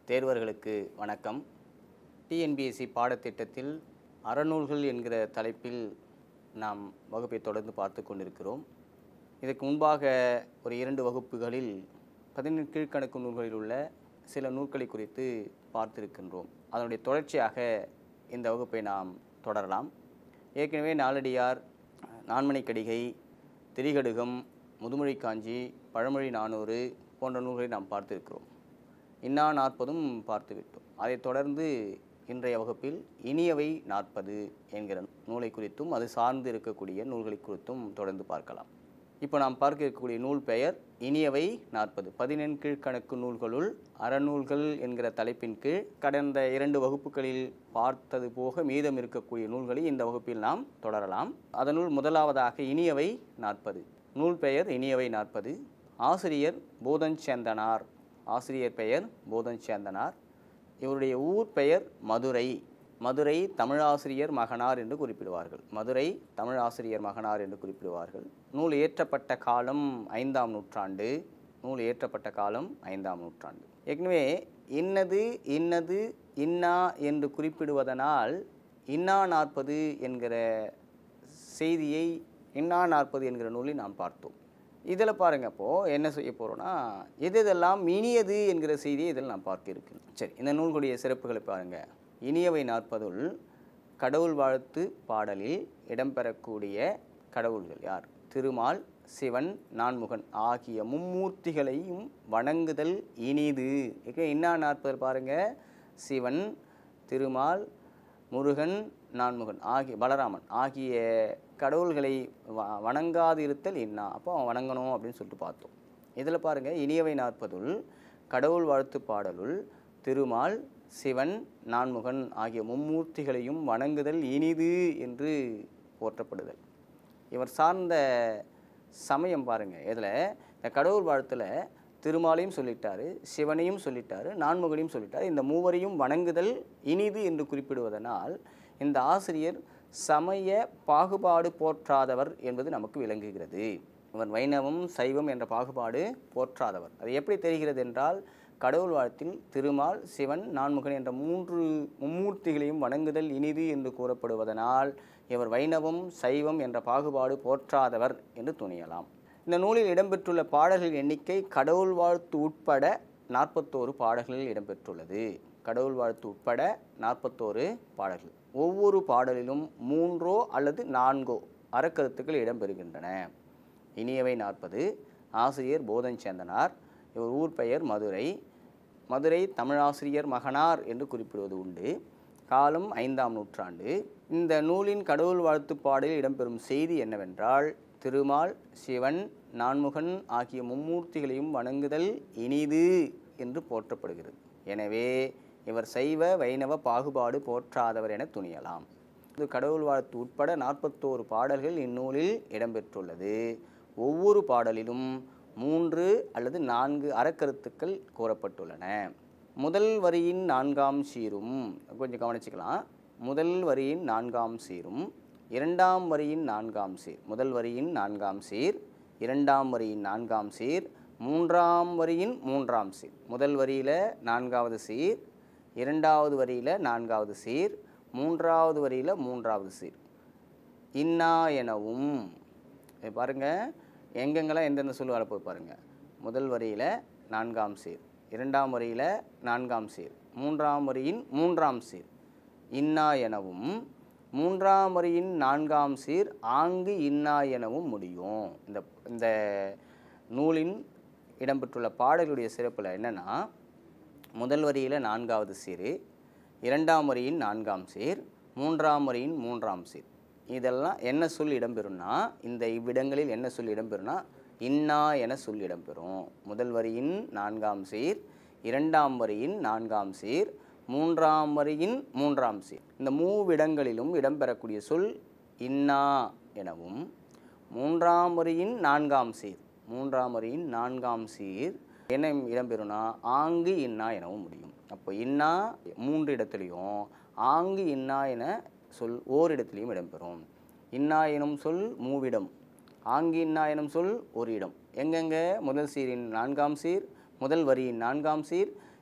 தேர்வர்களுக்கு வணக்கம் டிஎன்பிஎஸ்சி பாடத்திட்டத்தில் அறநூல்கள் என்கிற தலைப்பில் நாம் வகுப்பை தொடர்ந்து பார்த்து கொண்டிருக்கிறோம் இதற்கு முன்பாக ஒரு இரண்டு வகுப்புகளில் பதினெட்டு கீழ்க்கணக்கு நூல்களில் உள்ள சில நூல்களை குறித்து பார்த்திருக்கின்றோம் அதனுடைய தொடர்ச்சியாக இந்த வகுப்பை நாம் தொடரலாம் ஏற்கனவே நாலடியார் நான்மணிக்கடிகை திரிகடுகம் முதுமொழி காஞ்சி பழமொழி நானூறு போன்ற நூல்களை நாம் பார்த்திருக்கிறோம் இன்னா நாற்பதும் பார்த்துவிட்டோம் அதைத் தொடர்ந்து இன்றைய வகுப்பில் இனியவை நாற்பது என்கிற நூலை குறித்தும் அது சார்ந்து இருக்கக்கூடிய நூல்களை குறித்தும் தொடர்ந்து பார்க்கலாம் இப்போ நாம் பார்க்க இருக்கக்கூடிய நூல் பெயர் இனியவை நாற்பது பதினெண் கீழ்க்கணக்கு நூல்களுள் அறநூல்கள் என்கிற தலைப்பின் கீழ் கடந்த இரண்டு வகுப்புகளில் பார்த்தது போக மீதம் இருக்கக்கூடிய நூல்களை இந்த வகுப்பில் நாம் தொடரலாம் அதனுள் முதலாவதாக இனியவை நாற்பது நூல் பெயர் இனியவை நாற்பது ஆசிரியர் போதஞ்சேந்தனார் ஆசிரியர் பெயர் போதஞ்சேந்தனார் இவருடைய ஊர் பெயர் மதுரை மதுரை தமிழாசிரியர் மகனார் என்று குறிப்பிடுவார்கள் மதுரை தமிழாசிரியர் மகனார் என்று குறிப்பிடுவார்கள் நூல் இயற்றப்பட்ட காலம் ஐந்தாம் நூற்றாண்டு நூல் இயற்றப்பட்ட காலம் ஐந்தாம் நூற்றாண்டு ஏற்கனவே இன்னது இன்னது இன்னா என்று குறிப்பிடுவதனால் இன்னா நாற்பது என்கிற செய்தியை இன்னா நாற்பது என்கிற நூலை நாம் பார்த்தோம் இதில் பாருங்க அப்போது என்ன செய்ய போகிறோன்னா எது இதெல்லாம் இனியது என்கிற செய்தியை இதில் நாம் பார்க்க இருக்கு சரி இந்த நூல்களுடைய சிறப்புகளை பாருங்க இனியவை நாற்பதுள் கடவுள் வாழ்த்து பாடலில் இடம்பெறக்கூடிய கடவுள்கள் யார் திருமால் சிவன் நான்முகன் ஆகிய மும்மூர்த்திகளையும் வணங்குதல் இனிது இங்க இன்னா நாற்பது பாருங்க சிவன் திருமால் முருகன் நான்முகன் ஆகிய பலராமன் ஆகிய கடவுள்களை வ வணங்காது இருத்தல் இன்னா அப்போ அவன் வணங்கணும் அப்படின்னு சொல்லிட்டு பார்த்தோம் இதில் பாருங்கள் இனியவை நாற்பதுள் கடவுள் வாழ்த்து பாடலுள் திருமால் சிவன் நான்முகன் ஆகிய மும்மூர்த்திகளையும் வணங்குதல் இனிது என்று போற்றப்படுதல் இவர் சார்ந்த சமயம் பாருங்கள் இதில் இந்த கடவுள் வாழ்த்தில் திருமாலையும் சொல்லிட்டாரு சிவனையும் சொல்லிட்டாரு நான்முகனையும் சொல்லிட்டாரு இந்த மூவரையும் வணங்குதல் இனிது என்று குறிப்பிடுவதனால் இந்த ஆசிரியர் சமய பாகுபாடு போற்றாதவர் என்பது நமக்கு விளங்குகிறது இவர் வைணவம் சைவம் என்ற பாகுபாடு போற்றாதவர் அது எப்படி தெரிகிறது என்றால் கடவுள் வாழ்த்தில் திருமால் சிவன் நான்முகன் என்ற மூன்று மும்மூர்த்திகளையும் வணங்குதல் இனிது என்று கூறப்படுவதனால் இவர் வைணவம் சைவம் என்ற பாகுபாடு போற்றாதவர் என்று துணியலாம் இந்த நூலில் இடம்பெற்றுள்ள பாடல்கள் எண்ணிக்கை கடவுள் வாழ்த்து உட்பட நாற்பத்தோரு பாடல்களில் இடம்பெற்றுள்ளது கடவுள் வாழ்த்து உட்பட நாற்பத்தோரு பாடல்கள் ஒவ்வொரு பாடலிலும் மூன்றோ அல்லது நான்கோ அறக்கருத்துக்கள் இடம்பெறுகின்றன இனியவை நாற்பது ஆசிரியர் போதஞ்சேந்தனார் இவர் ஊர் பெயர் மதுரை மதுரை தமிழாசிரியர் மகனார் என்று குறிப்பிடுவது உண்டு காலம் ஐந்தாம் நூற்றாண்டு இந்த நூலின் கடவுள் வாழ்த்து பாடலில் இடம்பெறும் செய்தி என்னவென்றால் திருமால் சிவன் நான்முகன் ஆகிய மும்மூர்த்திகளையும் வணங்குதல் இனிது என்று போற்றப்படுகிறது எனவே இவர் சைவ வைணவ பாகுபாடு போற்றாதவர் என துணியலாம் இது கடவுள் வாழ்த்து உட்பட நாற்பத்தோரு பாடல்கள் இந்நூலில் இடம்பெற்றுள்ளது ஒவ்வொரு பாடலிலும் மூன்று அல்லது நான்கு அறக்கருத்துக்கள் கூறப்பட்டுள்ளன முதல் வரியின் நான்காம் சீரும் கொஞ்சம் கவனிச்சுக்கலாம் முதல் வரியின் நான்காம் சீரும் இரண்டாம் வரியின் நான்காம் சீர் முதல் வரியின் நான்காம் சீர் இரண்டாம் வரியின் நான்காம் சீர் மூன்றாம் வரியின் மூன்றாம் சீர் முதல் வரியில் நான்காவது சீர் இரண்டாவது வரியில் நான்காவது சீர் மூன்றாவது வரியில் மூன்றாவது சீர் இன்னா எனவும் இது பாருங்க எங்கெங்கெல்லாம் எந்தெந்த சொல் வரப்போய் பாருங்கள் முதல் வரியில் நான்காம் சீர் இரண்டாம் வரியில் நான்காம் சீர் மூன்றாம் வரியின் மூன்றாம் சீர் இன்னா எனவும் மூன்றாம் வரியின் நான்காம் சீர் ஆங்கு இன்னா எனவும் முடியும் இந்த இந்த நூலின் இடம்பெற்றுள்ள பாடலுடைய சிறப்பில் என்னென்னா முதல் வரியில் நான்காவது சீர் இரண்டாம் வரியின் நான்காம் சீர் மூன்றாம் வரியின் மூன்றாம் சீர் இதெல்லாம் என்ன சொல் இடம்பெறும்னா இந்த இவ்விடங்களில் என்ன சொல் இடம்பெறும்னா இன்னா என சொல் இடம்பெறும் முதல் வரியின் நான்காம் சீர் இரண்டாம் வரியின் நான்காம் சீர் மூன்றாம் வரியின் மூன்றாம் சீர் இந்த மூவிடங்களிலும் இடம்பெறக்கூடிய சொல் இன்னா எனவும் மூன்றாம் வரியின் நான்காம் சீர் மூன்றாம் வரியின் நான்காம் சீர் என்ன இடம்பெறும்னா ஆங்கு இன்னா எனவும் முடியும் அப்போ இன்னா மூன்று இடத்துலையும் ஆங்கு இன்னா என சொல் ஓரிடத்திலையும் இடம்பெறும் இன்னா எனும் சொல் மூவிடம் ஆங்கு இன்னா எனும் சொல் ஒரு இடம் எங்கெங்க முதல் சீரின் நான்காம் சீர் முதல் வரியின் நான்காம் சீர்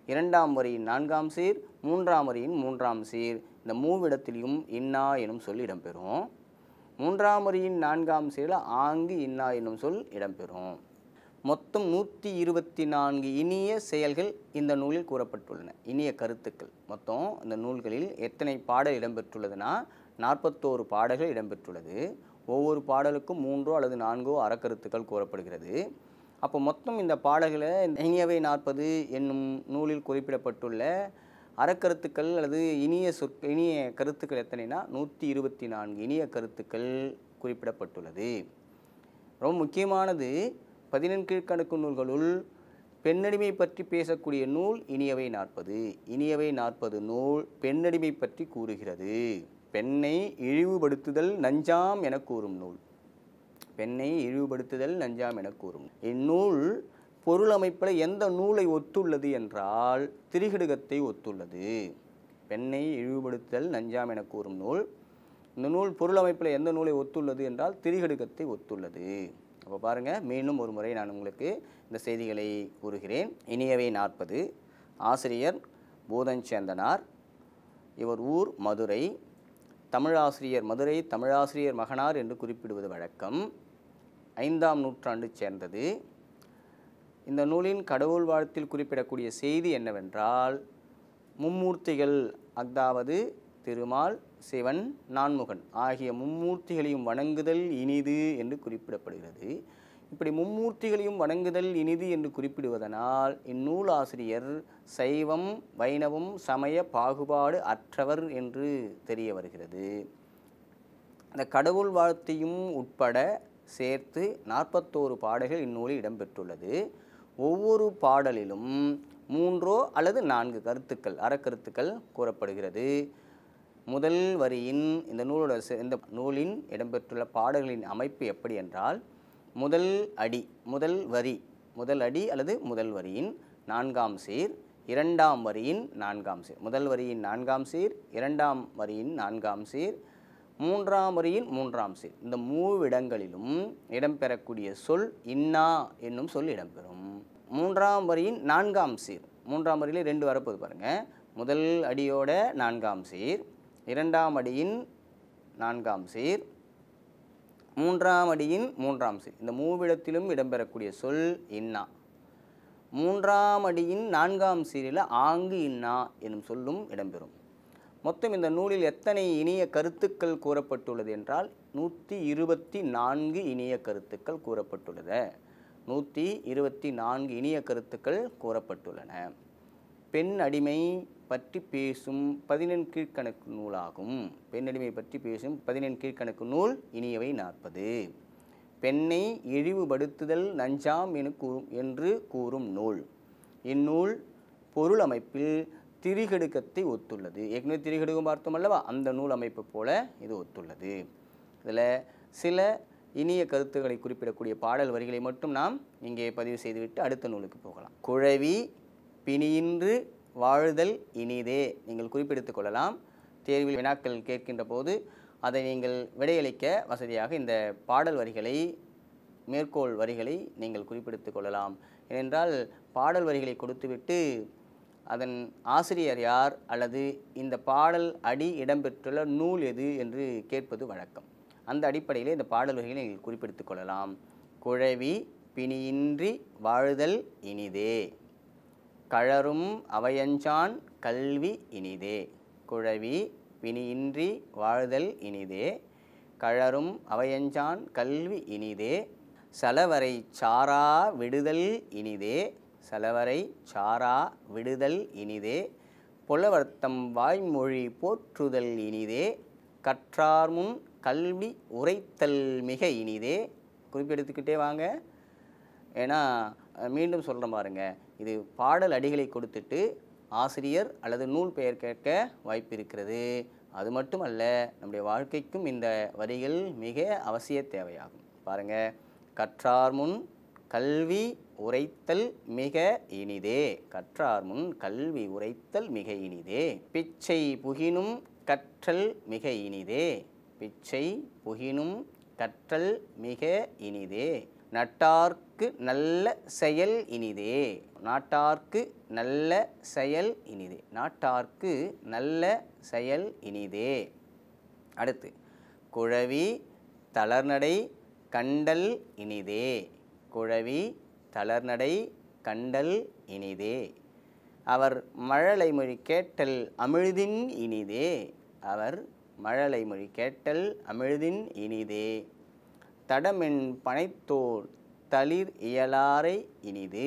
இரண்டாம் வரியின் நான்காம் சீர் மூன்றாம் வரியின் மூன்றாம் சீர் இந்த மூவிடத்திலும் இன்னா எனும் சொல் இடம்பெறும் மூன்றாம் வரியின் நான்காம் சீரில் ஆங்கு இன்னா எனும் சொல் இடம்பெறும் மொத்தம் நூற்றி இருபத்தி நான்கு இனிய செயல்கள் இந்த நூலில் கூறப்பட்டுள்ளன இனிய கருத்துக்கள் மொத்தம் இந்த நூல்களில் எத்தனை பாடல் இடம்பெற்றுள்ளதுன்னா நாற்பத்தோரு பாடல்கள் இடம்பெற்றுள்ளது ஒவ்வொரு பாடலுக்கும் மூன்றோ அல்லது நான்கோ அறக்கருத்துக்கள் கூறப்படுகிறது அப்போ மொத்தம் இந்த பாடல்களை இனியவை நாற்பது என்னும் நூலில் குறிப்பிடப்பட்டுள்ள அறக்கருத்துக்கள் அல்லது இனிய சொற் இனிய கருத்துக்கள் எத்தனைனா நூற்றி இருபத்தி நான்கு இனிய கருத்துக்கள் குறிப்பிடப்பட்டுள்ளது ரொம்ப முக்கியமானது பதினெண் கீழ்கணக்கு நூல்களுள் பெண்ணடிமை பற்றி பேசக்கூடிய நூல் இனியவை நாற்பது இனியவை நாற்பது நூல் பெண்ணடிமை பற்றி கூறுகிறது பெண்ணை இழிவுபடுத்துதல் நஞ்சாம் என கூறும் நூல் பெண்ணை இழிவுபடுத்துதல் நஞ்சாம் என கூறும் இந்நூல் பொருள் அமைப்பில் எந்த நூலை ஒத்துள்ளது என்றால் திரிகிடுகத்தை ஒத்துள்ளது பெண்ணை இழிவுபடுத்துதல் நஞ்சாம் என கூறும் நூல் இந்த நூல் பொருள் அமைப்பில் எந்த நூலை ஒத்துள்ளது என்றால் திரிகிடுகத்தை ஒத்துள்ளது அப்போ பாருங்கள் மீண்டும் ஒரு முறை நான் உங்களுக்கு இந்த செய்திகளை கூறுகிறேன் இனியவை நாற்பது ஆசிரியர் பூதஞ்சேந்தனார் இவர் ஊர் மதுரை தமிழாசிரியர் மதுரை தமிழாசிரியர் மகனார் என்று குறிப்பிடுவது வழக்கம் ஐந்தாம் நூற்றாண்டு சேர்ந்தது இந்த நூலின் கடவுள் வாழ்த்தில் குறிப்பிடக்கூடிய செய்தி என்னவென்றால் மும்மூர்த்திகள் அதாவது திருமால் சிவன் நான்முகன் ஆகிய மும்மூர்த்திகளையும் வணங்குதல் இனிது என்று குறிப்பிடப்படுகிறது இப்படி மும்மூர்த்திகளையும் வணங்குதல் இனிது என்று குறிப்பிடுவதனால் இந்நூல் ஆசிரியர் சைவம் வைணவம் சமய பாகுபாடு அற்றவர் என்று தெரிய வருகிறது இந்த கடவுள் வாழ்த்தையும் உட்பட சேர்த்து நாற்பத்தோரு பாடல்கள் இந்நூலில் இடம்பெற்றுள்ளது ஒவ்வொரு பாடலிலும் மூன்றோ அல்லது நான்கு கருத்துக்கள் அறக்கருத்துக்கள் கூறப்படுகிறது முதல் வரியின் இந்த நூலோட செ- இந்த நூலின் இடம்பெற்றுள்ள பாடல்களின் அமைப்பு எப்படி என்றால் முதல் அடி முதல் வரி முதல் அடி அல்லது முதல் வரியின் நான்காம் சீர் இரண்டாம் வரியின் நான்காம் சீர் முதல் வரியின் நான்காம் சீர் இரண்டாம் வரியின் நான்காம் சீர் மூன்றாம் வரியின் மூன்றாம் சீர் இந்த மூவிடங்களிலும் இடம்பெறக்கூடிய சொல் இன்னா என்னும் சொல் இடம்பெறும் மூன்றாம் வரியின் நான்காம் சீர் மூன்றாம் வரியில ரெண்டு வரப்போகுது பாருங்க முதல் அடியோட நான்காம் சீர் இரண்டாம் அடியின் நான்காம் சீர் மூன்றாம் அடியின் மூன்றாம் சீர் இந்த மூவிடத்திலும் இடம்பெறக்கூடிய சொல் இன்னா மூன்றாம் அடியின் நான்காம் சீரில் ஆங்கு இன்னா எனும் சொல்லும் இடம்பெறும் மொத்தம் இந்த நூலில் எத்தனை இனிய கருத்துக்கள் கூறப்பட்டுள்ளது என்றால் நூற்றி இருபத்தி நான்கு இனிய கருத்துக்கள் கூறப்பட்டுள்ளது நூற்றி இருபத்தி நான்கு இனிய கருத்துக்கள் கூறப்பட்டுள்ளன பெண் அடிமை பற்றி பேசும் பதினெண் கீழ்க்கணக்கு நூலாகும் பெண் அடிமை பற்றி பேசும் பதினெண் கீழ்க்கணக்கு நூல் இனியவை நாற்பது பெண்ணை இழிவுபடுத்துதல் நஞ்சாம் என கூறும் என்று கூறும் நூல் இந்நூல் பொருள் அமைப்பில் திரிகடுக்கத்தை ஒத்துள்ளது ஏற்கனவே திரிகடுகம் பார்த்தோம் அல்லவா அந்த நூல் அமைப்பு போல இது ஒத்துள்ளது இதில் சில இனிய கருத்துக்களை குறிப்பிடக்கூடிய பாடல் வரிகளை மட்டும் நாம் இங்கே பதிவு செய்துவிட்டு அடுத்த நூலுக்கு போகலாம் குழவி பிணியின்று வாழுதல் இனிதே நீங்கள் குறிப்பிடுத்துக் கொள்ளலாம் தேர்வில் வினாக்கள் கேட்கின்ற போது அதை நீங்கள் விடையளிக்க வசதியாக இந்த பாடல் வரிகளை மேற்கோள் வரிகளை நீங்கள் குறிப்பிடுத்துக் கொள்ளலாம் ஏனென்றால் பாடல் வரிகளை கொடுத்துவிட்டு அதன் ஆசிரியர் யார் அல்லது இந்த பாடல் அடி இடம்பெற்றுள்ள நூல் எது என்று கேட்பது வழக்கம் அந்த அடிப்படையில் இந்த பாடல் வரிகளை நீங்கள் குறிப்பிடுத்துக் கொள்ளலாம் குழவி பிணியின்றி வாழுதல் இனிதே கழறும் அவையஞ்சான் கல்வி இனிதே குழவி பிணியின்றி வாழ்தல் இனிதே கழறும் அவையஞ்சான் கல்வி இனிதே சலவரை சாரா விடுதல் இனிதே சலவரை சாரா விடுதல் இனிதே புலவர்த்தம் வாய்மொழி போற்றுதல் இனிதே கற்றார்முன் கல்வி உரைத்தல் மிக இனிதே குறிப்பெடுத்துக்கிட்டே வாங்க ஏன்னா அஹ், மீண்டும் சொல்கிறேன் பாருங்க இது பாடல் அடிகளை கொடுத்துட்டு ஆசிரியர் அல்லது நூல் பெயர் கேட்க வாய்ப்பு இருக்கிறது அது மட்டுமல்ல நம்முடைய வாழ்க்கைக்கும் இந்த வரிகள் மிக அவசிய தேவையாகும் பாருங்க கற்றார் முன் கல்வி உரைத்தல் மிக இனிதே கற்றார் முன் கல்வி உரைத்தல் மிக இனிதே பிச்சை புகினும் கற்றல் மிக இனிதே பிச்சை புகினும் கற்றல் மிக இனிதே நட்டார்க்கு நல்ல செயல் இனிதே நாட்டார்க்கு நல்ல செயல் இனிதே நாட்டார்க்கு நல்ல செயல் இனிதே அடுத்து குழவி தளர்நடை கண்டல் இனிதே குழவி தளர்நடை கண்டல் இனிதே அவர் மழலை மொழி கேட்டல் அமிழ்தின் இனிதே அவர் மழலை மொழி கேட்டல் அமிழ்தின் இனிதே தடமென் பனைத்தோல் தளிர் இயலாரை இனிது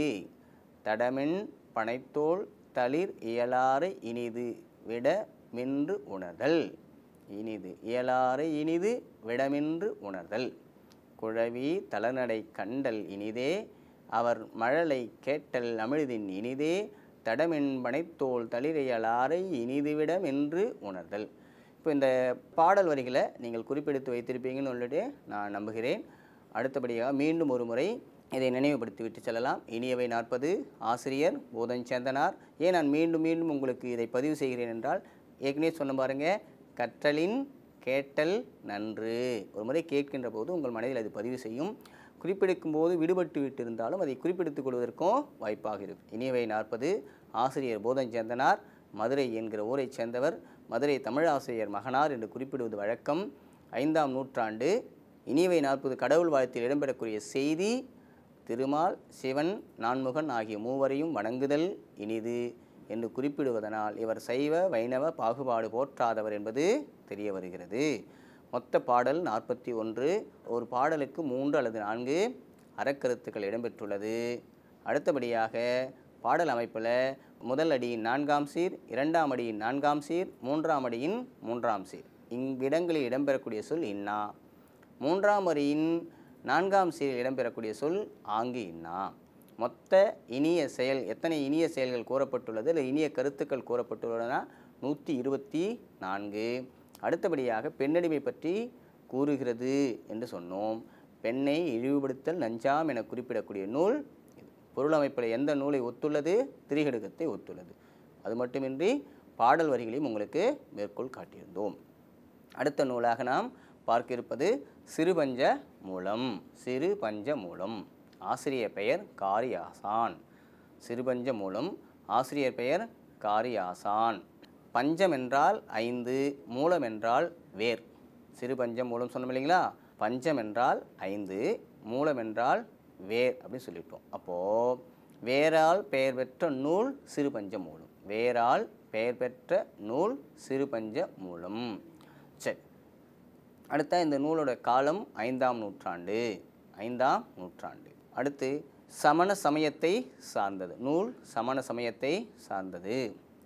தடமென் பனைத்தோல் தளிர் இயலாரை இனிது விட மின்று உணர்தல் இனிது இயலாரை இனிது விடமின்று உணர்தல் குழவி தளநடை கண்டல் இனிதே அவர் மழலை கேட்டல் அமிழ்தின் இனிதே தடமென் பனைத்தோல் தளிரையலாரை இனிதுவிடம் என்று உணர்தல் இப்போ இந்த பாடல் வரிகளை நீங்கள் குறிப்பெடுத்து வைத்திருப்பீங்கன்னு சொல்லிட்டு நான் நம்புகிறேன் அடுத்தபடியாக மீண்டும் ஒரு முறை இதை நினைவுபடுத்தி விட்டு செல்லலாம் இனியவை நாற்பது ஆசிரியர் போதஞ்சேந்தனார் ஏன் நான் மீண்டும் மீண்டும் உங்களுக்கு இதை பதிவு செய்கிறேன் என்றால் ஏற்கனவே சொன்ன பாருங்க கற்றலின் கேட்டல் நன்று ஒரு முறை கேட்கின்ற போது உங்கள் மனதில் அது பதிவு செய்யும் குறிப்பெடுக்கும் போது விடுபட்டு விட்டிருந்தாலும் அதை குறிப்பெடுத்துக் கொள்வதற்கும் வாய்ப்பாக இருக்கும் இனியவை நாற்பது ஆசிரியர் போதஞ்சேந்தனார் மதுரை என்கிற ஊரைச் சேர்ந்தவர் மதுரை தமிழாசிரியர் மகனார் என்று குறிப்பிடுவது வழக்கம் ஐந்தாம் நூற்றாண்டு இனியவை நாற்பது கடவுள் வாழ்த்தில் இடம்பெறக்கூடிய செய்தி திருமால் சிவன் நான்முகன் ஆகிய மூவரையும் வணங்குதல் இனிது என்று குறிப்பிடுவதனால் இவர் சைவ வைணவ பாகுபாடு போற்றாதவர் என்பது தெரிய வருகிறது மொத்த பாடல் நாற்பத்தி ஒன்று ஒரு பாடலுக்கு மூன்று அல்லது நான்கு அறக்கருத்துக்கள் இடம்பெற்றுள்ளது அடுத்தபடியாக பாடல் அமைப்பில் முதல் அடியின் நான்காம் சீர் இரண்டாம் அடியின் நான்காம் சீர் மூன்றாம் அடியின் மூன்றாம் சீர் இவ்விடங்களில் இடம்பெறக்கூடிய சொல் இன்னா மூன்றாம் வரியின் நான்காம் சீரில் இடம்பெறக்கூடிய சொல் ஆங்கு இன்னா மொத்த இனிய செயல் எத்தனை இனிய செயல்கள் கூறப்பட்டுள்ளது இல்லை இனிய கருத்துக்கள் கூறப்பட்டுள்ளன நூற்றி இருபத்தி நான்கு அடுத்தபடியாக பெண்ணடிமை பற்றி கூறுகிறது என்று சொன்னோம் பெண்ணை இழிவுபடுத்தல் நஞ்சாம் என குறிப்பிடக்கூடிய நூல் இது பொருளமைப்பில் எந்த நூலை ஒத்துள்ளது திரிகடுகத்தை ஒத்துள்ளது அது மட்டுமின்றி பாடல் வரிகளையும் உங்களுக்கு மேற்கோள் காட்டியிருந்தோம் அடுத்த நூலாக நாம் பார்க்க இருப்பது சிறுபஞ்ச மூலம் சிறு பஞ்ச மூலம் ஆசிரியர் பெயர் காரியாசான் சிறுபஞ்ச மூலம் ஆசிரியர் பெயர் காரியாசான் பஞ்சம் என்றால் ஐந்து மூலம் என்றால் வேர் சிறுபஞ்சம் மூலம் சொன்னோம் இல்லைங்களா பஞ்சம் என்றால் ஐந்து மூலம் என்றால் வேர் அப்படின்னு சொல்லிட்டோம் அப்போது வேரால் பெயர் பெற்ற நூல் சிறுபஞ்ச மூலம் வேரால் பெயர் பெற்ற நூல் சிறுபஞ்ச மூலம் சரி அடுத்த இந்த நூலோட காலம் ஐந்தாம் நூற்றாண்டு ஐந்தாம் நூற்றாண்டு அடுத்து சமண சமயத்தை சார்ந்தது நூல் சமண சமயத்தை சார்ந்தது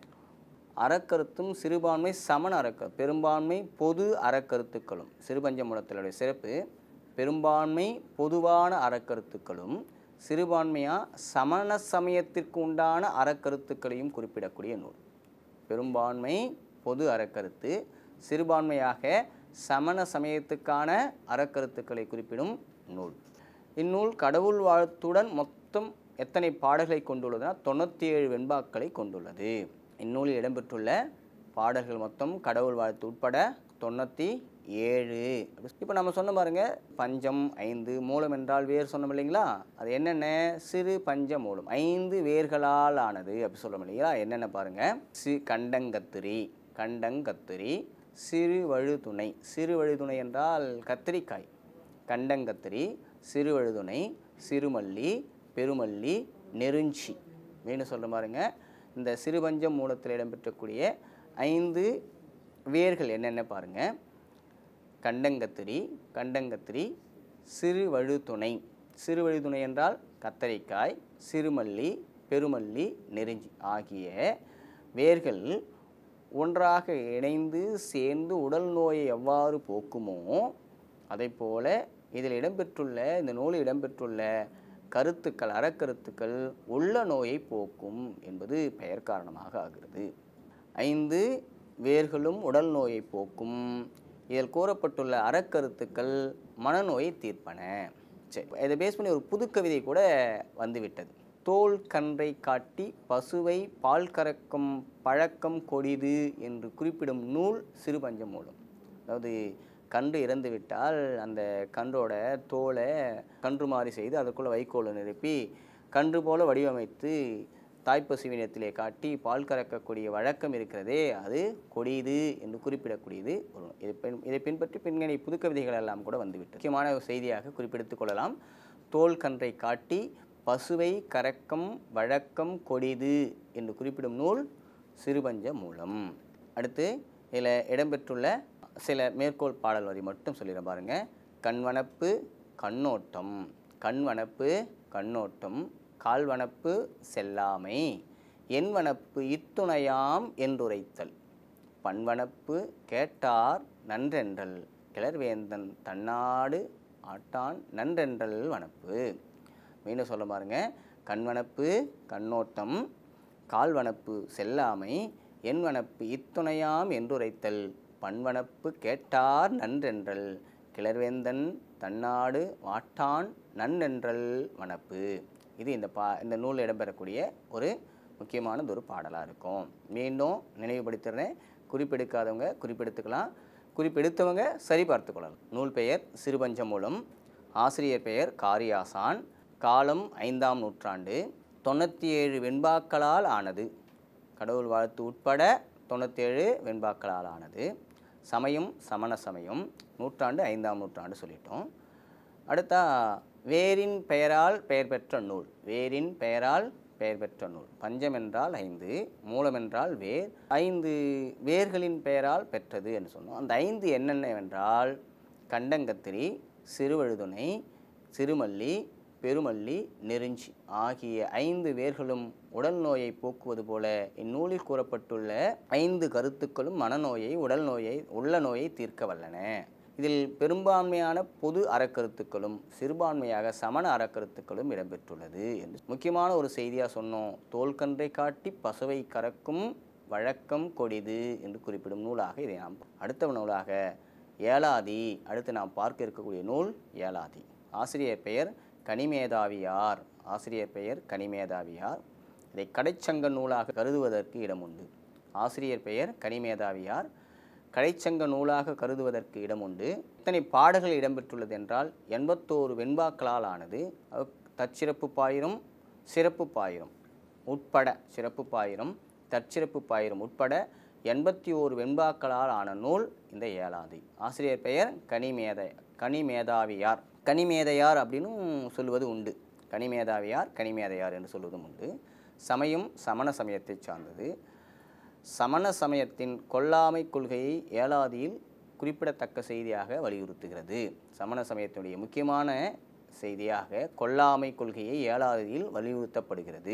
அறக்கருத்தும் சிறுபான்மை சமண அறக்க பெரும்பான்மை பொது அறக்கருத்துக்களும் சிறுபஞ்சமூலத்தினுடைய சிறப்பு பெரும்பான்மை பொதுவான அறக்கருத்துக்களும் சிறுபான்மையாக சமண சமயத்திற்கு உண்டான அறக்கருத்துக்களையும் குறிப்பிடக்கூடிய நூல் பெரும்பான்மை பொது அறக்கருத்து சிறுபான்மையாக சமண சமயத்துக்கான அறக்கருத்துக்களை குறிப்பிடும் நூல் இந்நூல் கடவுள் வாழ்த்துடன் மொத்தம் எத்தனை பாடல்களை கொண்டுள்ளதுன்னா தொண்ணூற்றி ஏழு வெண்பாக்களை கொண்டுள்ளது இந்நூலில் இடம்பெற்றுள்ள பாடல்கள் மொத்தம் கடவுள் வாழ்த்து உட்பட தொண்ணூற்றி ஏழு இப்போ நம்ம சொன்ன பாருங்க பஞ்சம் ஐந்து மூலம் என்றால் வேர் சொன்னோம் இல்லைங்களா அது என்னென்ன சிறு பஞ்ச மூலம் ஐந்து வேர்களால் ஆனது அப்படி சொல்ல இல்லைங்களா என்னென்ன பாருங்க சி கண்டங்கத்திரி கண்டங்கத்திரி சிறு வழுதுணை சிறு வழுதுணை என்றால் கத்திரிக்காய் கண்டங்கத்திரி சிறு வழுதுணை சிறுமல்லி பெருமல்லி நெருஞ்சி மீண்டும் சொல்ல பாருங்க இந்த சிறுபஞ்சம் மூலத்தில் இடம்பெற்றக்கூடிய ஐந்து வேர்கள் என்னென்ன பாருங்க கண்டங்கத்திரி கண்டங்கத்திரி சிறு வழுதுணை சிறு வழுதுணை என்றால் கத்தரிக்காய் சிறுமல்லி பெருமல்லி நெருஞ்சி ஆகிய வேர்கள் ஒன்றாக இணைந்து சேர்ந்து உடல் நோயை எவ்வாறு போக்குமோ அதைப்போல இதில் இடம்பெற்றுள்ள இந்த நூலில் இடம்பெற்றுள்ள கருத்துக்கள் அறக்கருத்துக்கள் உள்ள நோயை போக்கும் என்பது பெயர் காரணமாக ஆகிறது ஐந்து வேர்களும் உடல் நோயை போக்கும் இதில் கூறப்பட்டுள்ள அறக்கருத்துக்கள் மனநோயை தீர்ப்பன சரி இதை பேஸ் பண்ணி ஒரு புது கவிதை கூட வந்துவிட்டது தோல் கன்றை காட்டி பசுவை பால் கறக்கும் பழக்கம் கொடிது என்று குறிப்பிடும் நூல் சிறுபஞ்ச மூலம் அதாவது கன்று இறந்து விட்டால் அந்த கன்றோட தோலை கன்று மாதிரி செய்து அதற்குள்ள வைக்கோலை நிரப்பி கன்று போல வடிவமைத்து தாய்ப்பசுவினத்திலே காட்டி பால் கறக்கக்கூடிய வழக்கம் இருக்கிறதே அது கொடியது என்று குறிப்பிடக்கூடியது ஒரு இதை பின் இதை பின்பற்றி பின்கணி புதுக்கவிதைகள் எல்லாம் கூட வந்துவிட்டது முக்கியமான ஒரு செய்தியாக குறிப்பிடுத்துக் கொள்ளலாம் தோல் கன்றை காட்டி பசுவை கறக்கம் வழக்கம் கொடிது என்று குறிப்பிடும் நூல் சிறுபஞ்ச மூலம் அடுத்து இதில் இடம்பெற்றுள்ள சில மேற்கோள் பாடல் வரி மட்டும் சொல்லிடுறேன் பாருங்க கண்வனப்பு கண்ணோட்டம் கண்வனப்பு கண்ணோட்டம் கால்வனப்பு செல்லாமை என்வனப்பு இத்துணையாம் என்றுரைத்தல் பண்வனப்பு கேட்டார் நன்றென்றல் கிளர்வேந்தன் தன்னாடு ஆட்டான் நன்றென்றல் வனப்பு மீண்டும் சொல்ல பாருங்க கண்வனப்பு கண்ணோட்டம் கால்வனப்பு செல்லாமை என்வனப்பு இத்துணையாம் என்றுரைத்தல் பண்வனப்பு கேட்டார் நன்றென்றல் கிளர்வேந்தன் தன்னாடு வாட்டான் நன்னென்றல் வனப்பு இது இந்த பா இந்த நூலில் இடம்பெறக்கூடிய ஒரு முக்கியமானது ஒரு பாடலாக இருக்கும் மீண்டும் நினைவுபடுத்துகிறேன் குறிப்பெடுக்காதவங்க குறிப்பெடுத்துக்கலாம் குறிப்பெடுத்தவங்க சரி பார்த்து கொள்ளலாம் நூல் பெயர் சிறுபஞ்சமூலம் ஆசிரியர் பெயர் காரியாசான் காலம் ஐந்தாம் நூற்றாண்டு தொண்ணூற்றி ஏழு வெண்பாக்களால் ஆனது கடவுள் வாழ்த்து உட்பட தொண்ணூற்றேழு வெண்பாக்களால் ஆனது சமயம் சமண சமயம் நூற்றாண்டு ஐந்தாம் நூற்றாண்டு சொல்லிட்டோம் அடுத்தா வேரின் பெயரால் பெயர் பெற்ற நூல் வேரின் பெயரால் பெயர் பெற்ற நூல் பஞ்சம் என்றால் ஐந்து மூலம் என்றால் வேர் ஐந்து வேர்களின் பெயரால் பெற்றது என்று சொன்னோம் அந்த ஐந்து என்னென்னவென்றால் கண்டங்கத்திரி சிறுவழுதுணை சிறுமல்லி பெருமல்லி நெருஞ்சி ஆகிய ஐந்து வேர்களும் உடல் நோயை போக்குவது போல இந்நூலில் கூறப்பட்டுள்ள ஐந்து கருத்துக்களும் மனநோயை உடல் நோயை உள்ள நோயை தீர்க்க வல்லன இதில் பெரும்பான்மையான பொது அறக்கருத்துக்களும் சிறுபான்மையாக சமண அறக்கருத்துக்களும் இடம்பெற்றுள்ளது என்று முக்கியமான ஒரு செய்தியாக சொன்னோம் தோல்கன்றை காட்டி பசுவை கறக்கும் வழக்கம் கொடிது என்று குறிப்பிடும் நூலாக இதை நாம் அடுத்த நூலாக ஏலாதி அடுத்து நாம் பார்க்க இருக்கக்கூடிய நூல் ஏலாதி ஆசிரியர் பெயர் கனிமேதாவியார் ஆசிரியர் பெயர் கனிமேதாவியார் இதை கடைச்சங்க நூலாக கருதுவதற்கு இடம் உண்டு ஆசிரியர் பெயர் கனிமேதாவியார் கடைச்சங்க நூலாக கருதுவதற்கு இடம் உண்டு இத்தனை பாடல்கள் இடம்பெற்றுள்ளது என்றால் எண்பத்தோரு வெண்பாக்களால் ஆனது அவை தற்சிறப்பு பாயிரம் சிறப்பு பாயிரம் உட்பட சிறப்பு பாயிரம் தற்சிறப்பு பாயிரம் உட்பட எண்பத்தி ஓரு வெண்பாக்களால் ஆன நூல் இந்த ஏலாதி ஆசிரியர் பெயர் கனிமேத கனிமேதாவியார் கனிமேதையார் அப்படின்னும் சொல்லுவது உண்டு கனிமேதாவியார் கனிமேதையார் என்று சொல்வதும் உண்டு சமயம் சமண சமயத்தை சார்ந்தது சமண சமயத்தின் கொல்லாமை கொள்கையை ஏலாதியில் குறிப்பிடத்தக்க செய்தியாக வலியுறுத்துகிறது சமண சமயத்தினுடைய முக்கியமான செய்தியாக கொல்லாமை கொள்கையை ஏலாதியில் வலியுறுத்தப்படுகிறது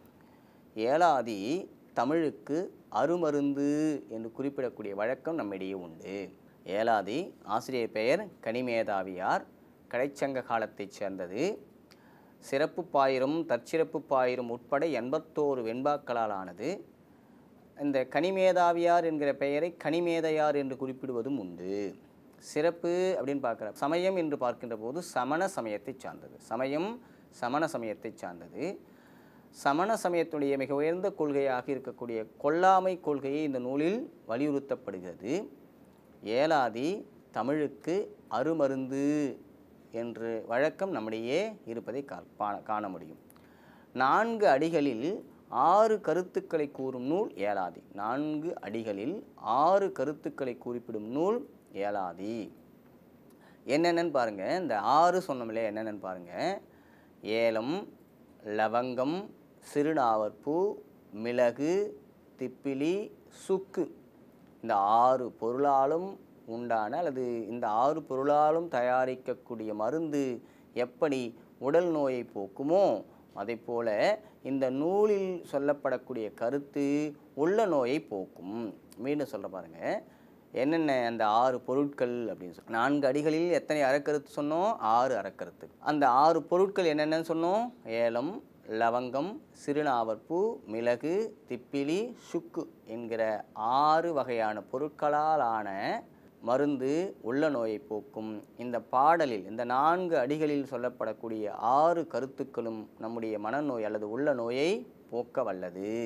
ஏலாதி தமிழுக்கு அருமருந்து என்று குறிப்பிடக்கூடிய வழக்கம் நம்மிடையே உண்டு ஏலாதி ஆசிரியர் பெயர் கனிமேதாவியார் கடைச்சங்க காலத்தைச் சேர்ந்தது சிறப்பு பாயிரம் தற்சிறப்பு பாயிரம் உட்பட எண்பத்தோரு வெண்பாக்களால் ஆனது இந்த கனிமேதாவியார் என்கிற பெயரை கனிமேதையார் என்று குறிப்பிடுவதும் உண்டு சிறப்பு அப்படின்னு பார்க்குற சமயம் என்று பார்க்கின்ற போது சமண சமயத்தை சார்ந்தது சமயம் சமண சமயத்தை சார்ந்தது சமண சமயத்துடைய மிக உயர்ந்த கொள்கையாக இருக்கக்கூடிய கொல்லாமை கொள்கையை இந்த நூலில் வலியுறுத்தப்படுகிறது ஏலாதி தமிழுக்கு அருமருந்து என்று வழக்கம் நம்மிடையே இருப்பதை கா- பா- காண முடியும் நான்கு அடிகளில் ஆறு கருத்துக்களை கூறும் நூல் ஏலாதி நான்கு அடிகளில் ஆறு கருத்துக்களை குறிப்பிடும் நூல் ஏலாதி என்னென்னு பாருங்க இந்த ஆறு சொன்னோம்ல என்னென்னு பாருங்க ஏலம் லவங்கம் சிறுநாவற்பூ மிளகு திப்பிலி சுக்கு இந்த ஆறு பொருளாலும் உண்டான அல்லது இந்த ஆறு பொருளாலும் தயாரிக்கக்கூடிய மருந்து எப்படி உடல் நோயை போக்குமோ அதைப் போல இந்த நூலில் சொல்லப்படக்கூடிய கருத்து உள்ள நோயை போக்கும் மீண்டும் சொல்ல பாருங்க என்னென்ன அந்த ஆறு பொருட்கள் அப்படின்னு சொல்லி நான்கு அடிகளில் எத்தனை அறக்கருத்து சொன்னோம் ஆறு அறக்கருத்து அந்த ஆறு பொருட்கள் என்னென்னு சொன்னோம் ஏலம் லவங்கம் சிறுநாவற்பூ மிளகு திப்பிலி சுக்கு என்கிற ஆறு வகையான பொருட்களால் ஆன மருந்து உள்ள நோயை போக்கும் இந்த பாடலில் இந்த நான்கு அடிகளில் சொல்லப்படக்கூடிய ஆறு கருத்துக்களும் நம்முடைய மனநோய் அல்லது உள்ள நோயை போக்க வல்லது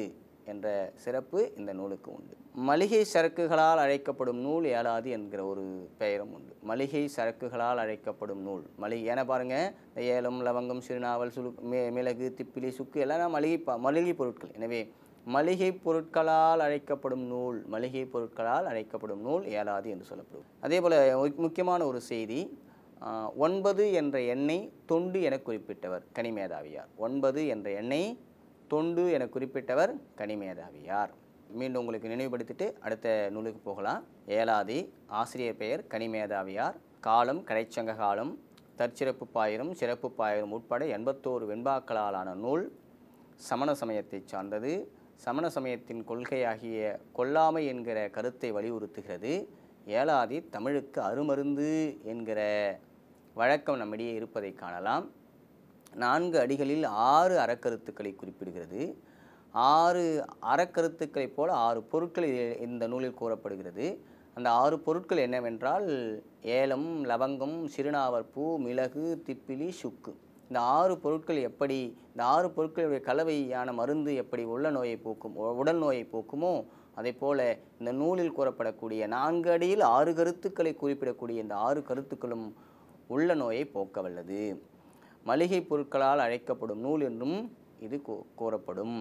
என்ற சிறப்பு இந்த நூலுக்கு உண்டு மளிகை சரக்குகளால் அழைக்கப்படும் நூல் ஏலாதி என்கிற ஒரு பெயரும் உண்டு மளிகை சரக்குகளால் அழைக்கப்படும் நூல் மளிகை ஏன்னா பாருங்கள் இந்த ஏலம் லவங்கம் சிறுநாவல் சுழு மி மிளகு திப்பிலி சுக்கு எல்லாம் மளிகை ப மளிகை பொருட்கள் எனவே மளிகை பொருட்களால் அழைக்கப்படும் நூல் மளிகை பொருட்களால் அழைக்கப்படும் நூல் ஏலாது என்று சொல்லப்படும் அதே போல் முக்கியமான ஒரு செய்தி ஆஹ், ஒன்பது என்ற எண்ணை தொண்டு என குறிப்பிட்டவர் கனிமேதாவியார் ஒன்பது என்ற எண்ணை தொண்டு என குறிப்பிட்டவர் கனிமேதாவியார் மீண்டும் உங்களுக்கு நினைவுபடுத்திட்டு அடுத்த நூலுக்கு போகலாம் ஏலாதி ஆசிரியர் பெயர் கனிமேதாவியார் காலம் கடைச்சங்க காலம் தற்சிறப்பு பாயிரம் சிறப்பு பாயிரம் உட்பட எண்பத்தோரு வெண்பாக்களாலான நூல் சமண சமயத்தைச் சார்ந்தது சமண சமயத்தின் கொள்கையாகிய கொல்லாமை என்கிற கருத்தை வலியுறுத்துகிறது ஏலாதி தமிழுக்கு அருமருந்து என்கிற வழக்கம் நம்மிடையே இருப்பதை காணலாம் நான்கு அடிகளில் ஆறு அறக்கருத்துக்களை குறிப்பிடுகிறது ஆறு அறக்கருத்துக்களைப் போல ஆறு பொருட்கள் இ- இந்த நூலில் கூறப்படுகிறது அந்த ஆறு பொருட்கள் என்னவென்றால் ஏலம் லவங்கம் சிறுநாவற்பூ மிளகு திப்பிலி சுக்கு இந்த ஆறு பொருட்கள் எப்படி இந்த ஆறு பொருட்களுடைய கலவையான மருந்து எப்படி உள்ள நோயை போக்கும் உ- உடல் நோயை போக்குமோ அதே போல இந்த நூலில் கூறப்படக்கூடிய நான்கு அடியில் ஆறு கருத்துக்களை குறிப்பிடக்கூடிய இந்த ஆறு கருத்துக்களும் உள்ள நோயை போக்க வல்லது மளிகை பொருட்களால் அழைக்கப்படும் நூல் என்றும் இது கூ- கூறப்படும்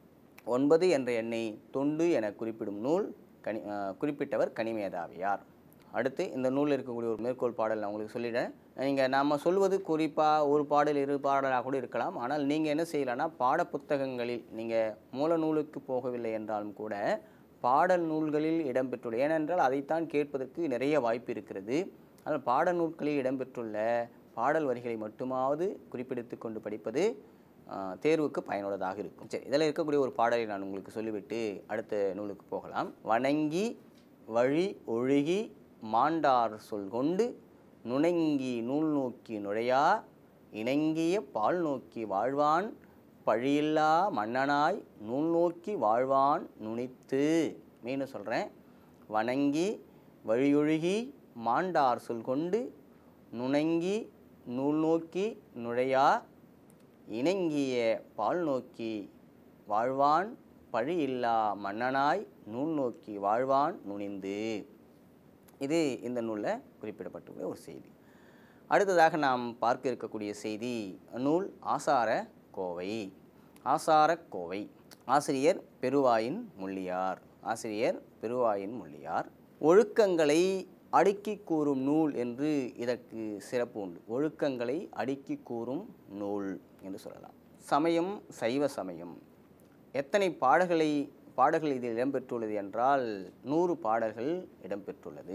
ஒன்பது என்ற எண்ணை தொண்டு என குறிப்பிடும் நூல் கனி அஹ், குறிப்பிட்டவர் கனிமேதாவியார் அடுத்து இந்த நூலில் இருக்கக்கூடிய ஒரு மேற்கோள் பாடல் நான் உங்களுக்கு சொல்லிடுறேன் நீங்கள் நாம் சொல்வது குறிப்பாக ஒரு பாடல் இரு பாடலாக கூட இருக்கலாம் ஆனால் நீங்கள் என்ன செய்யலாம்னா பாட புத்தகங்களில் நீங்கள் மூல நூலுக்கு போகவில்லை என்றாலும் கூட பாடல் நூல்களில் இடம்பெற்றுள்ள ஏனென்றால் அதைத்தான் கேட்பதற்கு நிறைய வாய்ப்பு இருக்கிறது ஆனால் பாடல் நூல்களில் இடம்பெற்றுள்ள பாடல் வரிகளை மட்டுமாவது குறிப்பிடுத்து கொண்டு படிப்பது ஆஹ், தேர்வுக்கு பயனுள்ளதாக இருக்கும் சரி இதில் இருக்கக்கூடிய ஒரு பாடலை நான் உங்களுக்கு சொல்லிவிட்டு அடுத்த நூலுக்கு போகலாம் வணங்கி வழி ஒழுகி மாண்டார் சொல் கொண்டு நுணங்கி நூல் நோக்கி நுழையா இணங்கிய பால் நோக்கி வாழ்வான் பழியில்லா மன்னனாய் நூல் நோக்கி வாழ்வான் நுனித்து மீண்டும் சொல்கிறேன் வணங்கி வழியொழுகி மாண்டார் சொல் கொண்டு நுணங்கி நூல் நோக்கி நுழையா இணங்கிய பால் நோக்கி வாழ்வான் பழி இல்லா மன்னனாய் நூல் நோக்கி வாழ்வான் நுனிந்து இது இந்த நூலில் குறிப்பிடப்பட்டுள்ள ஒரு செய்தி அடுத்ததாக நாம் பார்க்க இருக்கக்கூடிய செய்தி நூல் ஆசார கோவை ஆசார கோவை ஆசிரியர் பெருவாயின் முள்ளியார் ஆசிரியர் பெருவாயின் முள்ளியார் ஒழுக்கங்களை அடுக்கி கூறும் நூல் என்று இதற்கு சிறப்பு உண்டு ஒழுக்கங்களை அடுக்கி கூறும் நூல் என்று சொல்லலாம் சமயம் சைவ சமயம் எத்தனை பாடல்களை பாடல்கள் இதில் இடம்பெற்றுள்ளது என்றால் நூறு பாடல்கள் இடம்பெற்றுள்ளது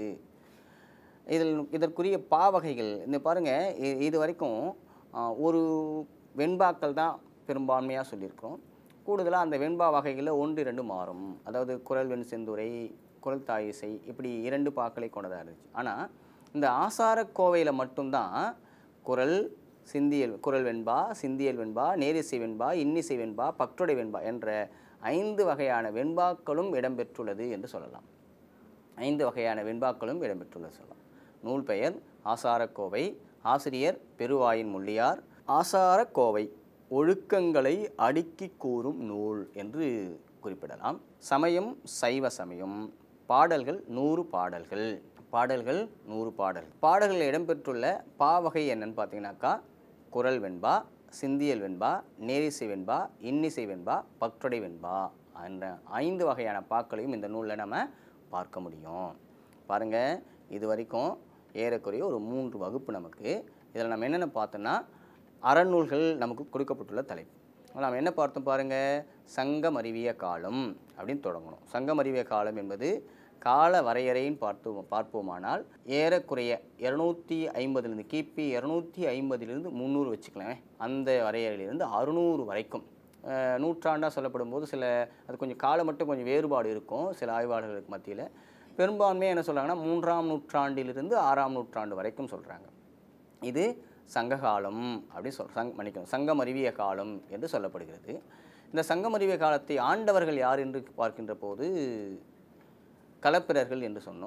இதில் இதற்குரிய பாவகைகள் இந்த பாருங்கள் இது வரைக்கும் ஆ, ஒரு வெண்பாக்கள் தான் பெரும்பான்மையாக சொல்லியிருக்கிறோம் கூடுதலாக அந்த வெண்பா வகைகளில் ஒன்று இரண்டு மாறும் அதாவது குரல் வெண் செந்துரை குரல் தாயிசை இப்படி இரண்டு பாக்களை கொண்டதாக இருந்துச்சு ஆனால் இந்த ஆசார கோவையில் மட்டும்தான் குரல் சிந்தியல் குரல் வெண்பா சிந்தியல் வெண்பா நேரிசை வெண்பா இன்னிசை வெண்பா பக்துடை வெண்பா என்ற ஐந்து வகையான வெண்பாக்களும் இடம்பெற்றுள்ளது என்று சொல்லலாம் ஐந்து வகையான வெண்பாக்களும் இடம்பெற்றுள்ளது சொல்லலாம் நூல் பெயர் ஆசாரக்கோவை ஆசிரியர் பெருவாயின் முள்ளியார் ஆசாரக்கோவை ஒழுக்கங்களை அடுக்கி கூறும் நூல் என்று குறிப்பிடலாம் சமயம் சைவ சமயம் பாடல்கள் நூறு பாடல்கள் பாடல்கள் நூறு பாடல் பாடல்களில் இடம்பெற்றுள்ள பாவகை என்னன்னு பார்த்தீங்கன்னாக்கா குரல் வெண்பா சிந்தியல் வெண்பா நேரிசை வெண்பா இன்னிசை வெண்பா பக்டொடை வெண்பா என்ற ஐந்து வகையான பாக்களையும் இந்த நூலில் நம்ம பார்க்க முடியும் பாருங்கள் இது வரைக்கும் ஏறக்குறைய ஒரு மூன்று வகுப்பு நமக்கு இதில் நம்ம என்னென்ன பார்த்தோன்னா அறநூல்கள் நமக்கு கொடுக்கப்பட்டுள்ள தலைப்பு நாம் என்ன பார்த்தோம் பாருங்கள் சங்கம் அறிவிய காலம் அப்படின்னு தொடங்கணும் சங்கம் அறிவிய காலம் என்பது கால வரையறைன்னு பார்த்து பார்ப்போமானால் ஏறக்குறைய இரநூத்தி ஐம்பதுலேருந்து கிபி இரநூத்தி ஐம்பதுலேருந்து முந்நூறு வச்சுக்கலாம் அந்த வரையறையிலிருந்து அறுநூறு வரைக்கும் அஹ், நூற்றாண்டாக சொல்லப்படும் போது சில அது கொஞ்சம் காலம் மட்டும் கொஞ்சம் வேறுபாடு இருக்கும் சில ஆய்வாளர்களுக்கு மத்தியில் பெரும்பான்மையாக என்ன சொல்கிறாங்கன்னா மூன்றாம் நூற்றாண்டிலிருந்து ஆறாம் நூற்றாண்டு வரைக்கும் சொல்கிறாங்க இது சங்ககாலம் அப்படி சொல் சங் மன்னிக்கணும் சங்கம் அறிவிய காலம் என்று சொல்லப்படுகிறது இந்த சங்கம் அறிவிய காலத்தை ஆண்டவர்கள் யார் என்று பார்க்கின்ற போது களப்பிரர்கள் என்று சொன்னோம்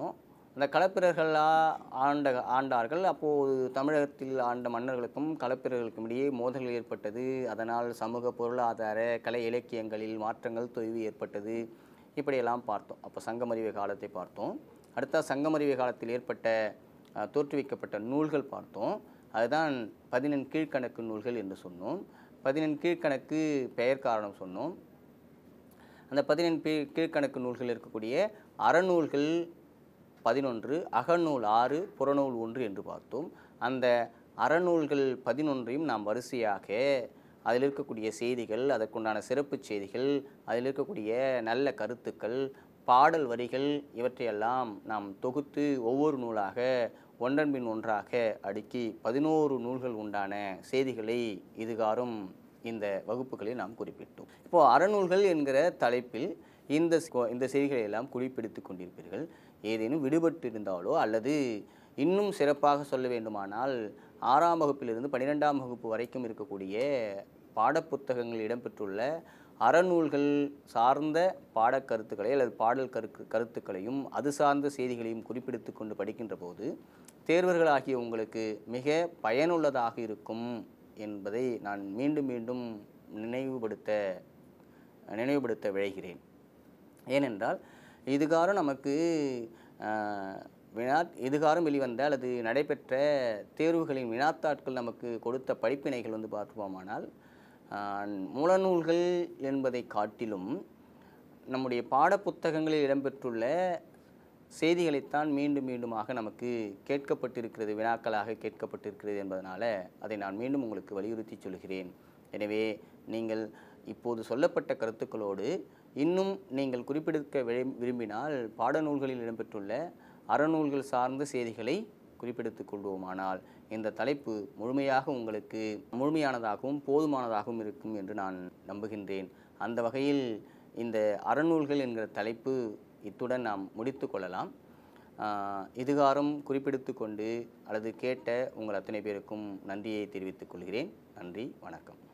அந்த களப்பிரர்களாக ஆண்ட ஆண்டார்கள் அப்போது தமிழகத்தில் ஆண்ட மன்னர்களுக்கும் களப்பிரர்களுக்கும் இடையே மோதல்கள் ஏற்பட்டது அதனால் சமூக பொருளாதார கலை இலக்கியங்களில் மாற்றங்கள் தொய்வு ஏற்பட்டது இப்படியெல்லாம் பார்த்தோம் அப்போ சங்கமறிவு காலத்தை பார்த்தோம் அடுத்த சங்கமறிவு காலத்தில் ஏற்பட்ட அஹ், தோற்றுவிக்கப்பட்ட நூல்கள் பார்த்தோம் அதுதான் பதினெண் கீழ்க்கணக்கு நூல்கள் என்று சொன்னோம் பதினெண் கீழ்க்கணக்கு பெயர் காரணம் சொன்னோம் அந்த பதினெண் பீ கீழ்க்கணக்கு நூல்கள் இருக்கக்கூடிய அறநூல்கள் பதினொன்று அகநூல் ஆறு புறநூல் ஒன்று என்று பார்த்தோம் அந்த அறநூல்கள் பதினொன்றையும் நாம் வரிசையாக அதில் இருக்கக்கூடிய செய்திகள் அதற்குண்டான சிறப்பு செய்திகள் அதில் இருக்கக்கூடிய நல்ல கருத்துக்கள் பாடல் வரிகள் இவற்றையெல்லாம் நாம் தொகுத்து ஒவ்வொரு நூலாக ஒன்றன் பின் ஒன்றாக அடுக்கி பதினோரு நூல்கள் உண்டான செய்திகளை இதுகாரும் இந்த வகுப்புகளில் நாம் குறிப்பிட்டோம் இப்போ அறநூல்கள் என்கிற தலைப்பில் இந்த ஸ்- இந்த செய்திகளை எல்லாம் குறிப்பிடுத்து கொண்டிருப்பீர்கள் ஏதேனும் விடுபட்டு இருந்தாலோ அல்லது இன்னும் சிறப்பாக சொல்ல வேண்டுமானால் ஆறாம் வகுப்பிலிருந்து பன்னிரெண்டாம் வகுப்பு வரைக்கும் இருக்கக்கூடிய பாடப்புத்தகங்கள் இடம்பெற்றுள்ள அறநூல்கள் சார்ந்த பாடக்கருத்துக்களை அல்லது பாடல் கருக்கு கருத்துக்களையும் அது சார்ந்த செய்திகளையும் குறிப்பிடுத்து கொண்டு படிக்கின்ற போது தேர்வர்களாகிய உங்களுக்கு மிக பயனுள்ளதாக இருக்கும் என்பதை நான் மீண்டும் மீண்டும் நினைவுபடுத்த நினைவுபடுத்த விழைகிறேன் ஏனென்றால் இதுகாரம் நமக்கு ஆஹ், வினா இதுகாரம் வெளிவந்த அல்லது நடைபெற்ற தேர்வுகளின் வினாத்தாட்கள் நமக்கு கொடுத்த படிப்பினைகள் வந்து பார்ப்போமானால் ஆஹ், மூலநூல்கள் என்பதை காட்டிலும் நம்முடைய பாடப்புத்தகங்களில் இடம்பெற்றுள்ள செய்திகளைத்தான் மீண்டும் மீண்டுமாக நமக்கு கேட்கப்பட்டிருக்கிறது வினாக்களாக கேட்கப்பட்டிருக்கிறது என்பதனால அதை நான் மீண்டும் உங்களுக்கு வலியுறுத்தி சொல்கிறேன் எனவே நீங்கள் இப்போது சொல்லப்பட்ட கருத்துக்களோடு இன்னும் நீங்கள் குறிப்பிடுக்க விரும்- விரும்பினால் பாடநூல்களில் இடம்பெற்றுள்ள அறநூல்கள் சார்ந்த செய்திகளை குறிப்பிடுத்துக் கொள்வோமானால் இந்த தலைப்பு முழுமையாக உங்களுக்கு முழுமையானதாகவும் போதுமானதாகவும் இருக்கும் என்று நான் நம்புகின்றேன் அந்த வகையில் இந்த அறநூல்கள் என்கிற தலைப்பு இத்துடன் நாம் முடித்து கொள்ளலாம் ஆஹ் இதுகாரும் குறிப்பிடுத்து கொண்டு அல்லது கேட்ட உங்கள் அத்தனை பேருக்கும் நன்றியை தெரிவித்துக் கொள்கிறேன் நன்றி வணக்கம்